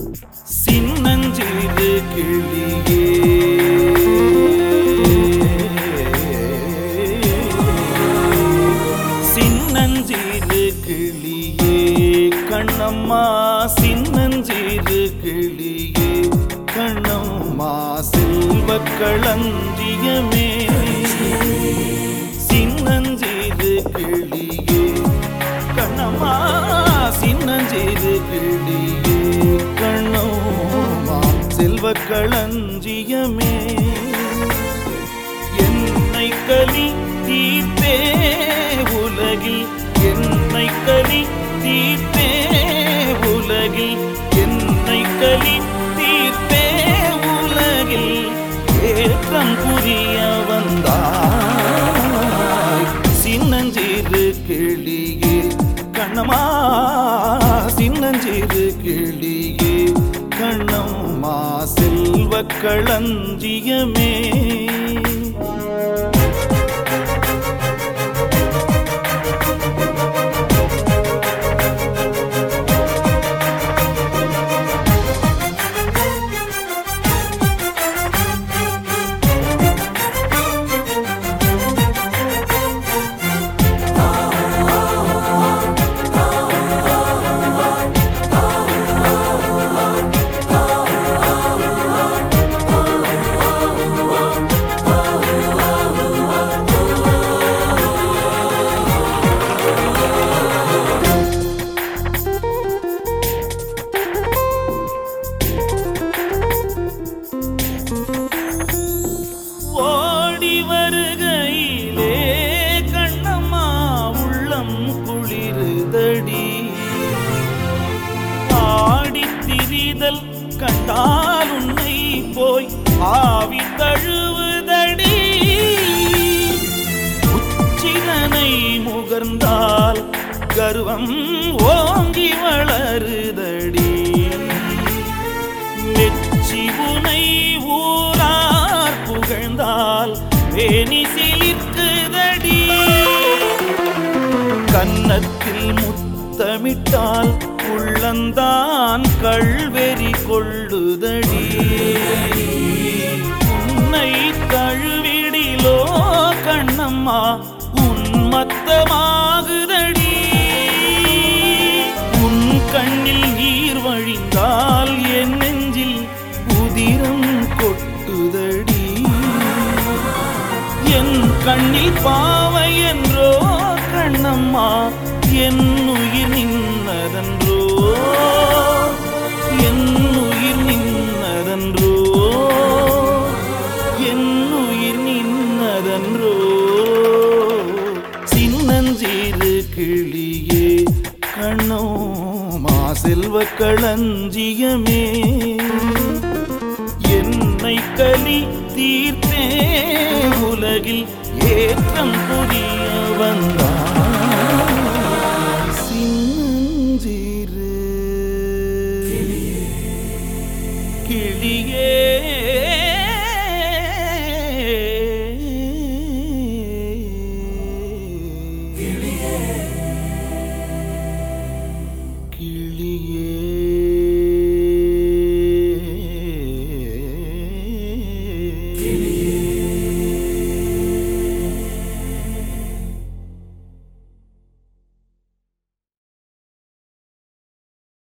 சின்னஞ்சிறு கிளியே சின்னஞ்சிறு கிளியே கண்ணம்மா சின்னஞ்சிறு கிளியே கண்ணம்மா செல்வ களஞ்சியமே சின்னஞ்சிறு கிளியே கண்ணம்மா சின்னஞ்சிறு கிளியே கண்ணம்மா செல்வ களஞ்சியமே என்னை கலி தீர்த்தே உலகில் என்னை கலி தீர்த்தே உலகில் என்னை கலி தீர்த்தே உலகில் ஏற்றம் புரிய வந்தாய் சின்னஞ்சிறு கிளியே கண்ணம்மா சின்னஞ்சிறு கிளியே கண்ணம்மா செல்வ களஞ்சியமே ஓடி வருகையிலே கண்ணம்மா உள்ளம் குளிருதடி ஆடித் திரிதல் கண்டால் உன்னை போய் ஆவி தழுவுதடி உச்சிதனை முகர்ந்தால் கர்வம் ஓங்கி வளருதடி மெச்சி உனை ஊரார் புகழ்ந்தால் வேணி சிலிர்க்குதடி கன்னத்தில் முத்தமிட்டால் உள்ளந்தான் கள்வெறி கொள்ளுதடி உன்னை தழுவிடிலோ கண்ணம்மா உன்மத்தமாகுதடி உன் கண்ணில் நீர் வழிந்தால் என் நெஞ்சில் உதிரம் கொட்டுதடி என் கண்ணில் பாவை என்றோ கண்ணம்மா என் உயிர் நின்னதன்றோ என் உயிர் நின்னதன்றோ என் உயிர் நின்னதன்றோ சின்னஞ்சிறு கிளியே கண்ணோமா செல்வ களஞ்சியமே என்னை கலி தீர்த்தே உலகில் ஏற்றம் புரிய வந்தாய் சின்னஞ்சிறு கிளியே